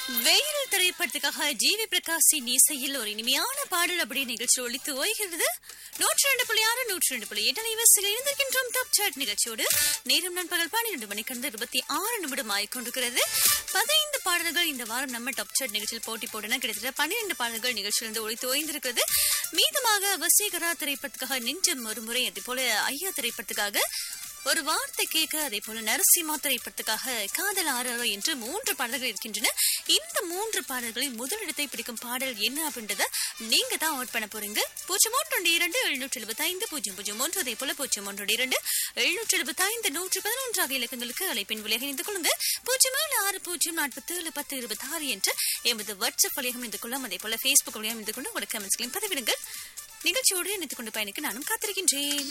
வெயில் திரைப்படத்துக்காக ஜிவி பிரகாஷின் இசையில் ஒரு இனிமையான பாடல் அப்படி நிகழ்ச்சி ஒழித்து ஓய்கிறது நூற்றி ரெண்டு புள்ளி ஆறு நூற்றி ரெண்டு புள்ளி எட்டு அலைவரிசையில் இருந்திருக்கின்றோம் டாப் சாட் நிகழ்ச்சியோடு நேரம் நண்பகல் பன்னிரண்டு மணிக்கு வந்து இருபத்தி ஆறு நிமிடம் ஆகிக்கொண்டிருக்கிறது பதினைந்து பாடல்கள் இந்த வாரம் நம்ம டாப் சாட் நிகழ்ச்சியில் போட்டி போடுன கிட்டத்தட்ட பன்னிரண்டு பாடல்கள் நிகழ்ச்சியிலிருந்து ஒழித்து ஓய்ந்திருக்கிறது மீதமாக வசீகரா திரைப்படத்துக்காக நெஞ்சம் ஒரு முறை அதே போல ஐயா திரைப்படத்துக்காக ஒரு வார்த்தை கேட்க அதே போல நரசிம்மா திரைப்படத்துக்காக காதல் ஆறாரோ என்று மூன்று பாடல்கள் இருக்கின்றன இந்த மூன்று பாடல்களில் முதலிடத்தை பிடிக்கும் பாடல் என்ன அப்படின்றத நீங்க தான் அவுட் பண்ண போறீங்க பூஜ்ஜியம் ஒன்று இரண்டு எழுநூற்றி எழுபத்தி ஐந்து பூஜ்ஜியம் பூஜ்ஜியம் ஒன்று அதே போல பூஜ்ஜியம் ஒன்று இரண்டு எழுநூற்றி எழுபத்தி ஐந்து நூற்றி பதினொன்றாக இலக்கங்களுக்கு அழைப்பின் விலையை இணைந்து கொள்ளுங்க பூஜ்ஜியம் ஏழு ஆறு பூஜ்ஜியம் நாற்பத்தி ஏழு பத்து இருபத்தி ஆறு என்று எமது வாட்ஸ்அப் வழியாக இணைந்து கொள்ளும் அதே போல பேஸ்புக் வழியாக இணைந்து கொண்டு உங்களோட கமெண்ட்ஸ்களையும் பதிவிடுங்கள் நிகழ்ச்சியோடு இணைத்துக் கொண்டு பயணிக்க நானும் காத்திருக்கின்றேன்